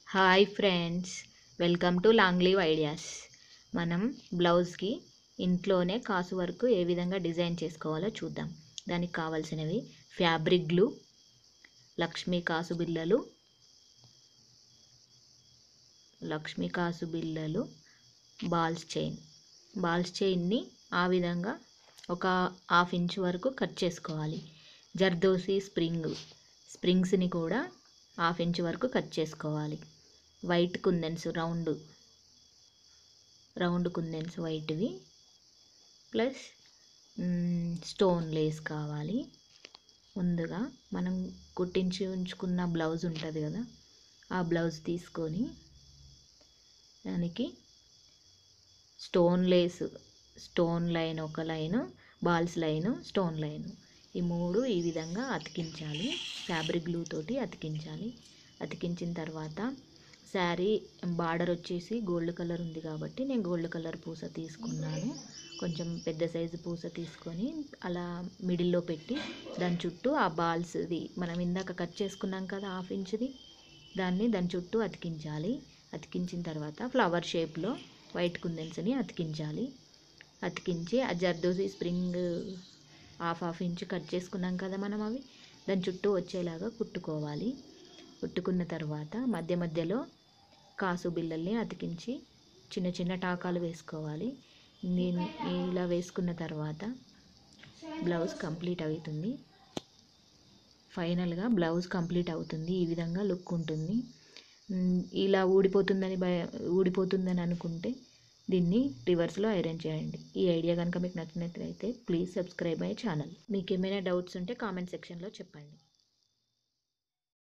hi friends welcome to long leave ideas మనం బ్లౌజ్కి ఇంట్లోనే కాసు వరకు ఏ విధంగా డిజైన్ చేసుకోవాలో చూద్దాం దానికి కావాల్సినవి ఫ్యాబ్రిక్ గ్లూ లక్ష్మీ కాసు బిళ్ళలు లక్ష్మీ కాసు బిళ్ళలు బాల్స్ చైన్ బాల్స్ చైన్ని ఆ విధంగా ఒక హాఫ్ ఇంచ్ వరకు కట్ చేసుకోవాలి జర్దోసి స్ప్రింగ్ స్ప్రింగ్స్ని కూడా హాఫ్ ఇంచ్ వరకు కట్ చేసుకోవాలి white kundans round round kundans వైట్వి ప్లస్ స్టోన్ లేస్ కావాలి ముందుగా మనం కుట్టించి ఉంచుకున్న బ్లౌజ్ ఉంటుంది కదా ఆ బ్లౌజ్ తీసుకొని దానికి స్టోన్ లేస్ స్టోన్ లైన్ ఒక line balls line stone line ఈ మూడు ఈ విధంగా అతికించాలి ఫ్యాబ్రిక్ గ్లూ తోటి అతికించాలి అతికించిన తర్వాత శారీ బార్డర్ వచ్చేసి గోల్డ్ కలర్ ఉంది కాబట్టి నేను గోల్డ్ కలర్ పూస తీసుకున్నాను కొంచెం పెద్ద సైజు పూస తీసుకొని అలా మిడిల్లో పెట్టి దాని చుట్టూ ఆ బాల్స్ది మనం ఇందాక కట్ చేసుకున్నాం కదా హాఫ్ ఇంచ్ది దాన్ని దాని చుట్టూ అతికించాలి అతికించిన తర్వాత ఫ్లవర్ షేప్లో వైట్ కుందెన్స్ని అతికించాలి అతికించి ఆ zardosi spring half half inch cut చేసుకున్నాం కదా మనం అవి దాని చుట్టూ వచ్చేలాగా కుట్టుకోవాలి కుట్టుకున్న తర్వాత మధ్య మధ్యలో కాసు బిళ్ళల్ని అతికించి చిన్న చిన్న టాకాలు వేసుకోవాలి నేను ఇలా వేసుకున్న తర్వాత బ్లౌజ్ కంప్లీట్ అవుతుంది ఫైనల్గా బ్లౌజ్ కంప్లీట్ అవుతుంది ఈ విధంగా లుక్ ఉంటుంది మ్, ఇలా ఊడిపోతుందని భయ ఊడిపోతుందని అనుకుంటే దీన్ని రివర్స్లో ఐరన్ చేయండి ఈ ఐడియా కనుక మీకు నచ్చినట్లయితే ప్లీజ్ సబ్స్క్రైబ్ మై ఛానల్ మీకు ఏమైనా డౌట్స్ ఉంటే కామెంట్ సెక్షన్లో చెప్పండి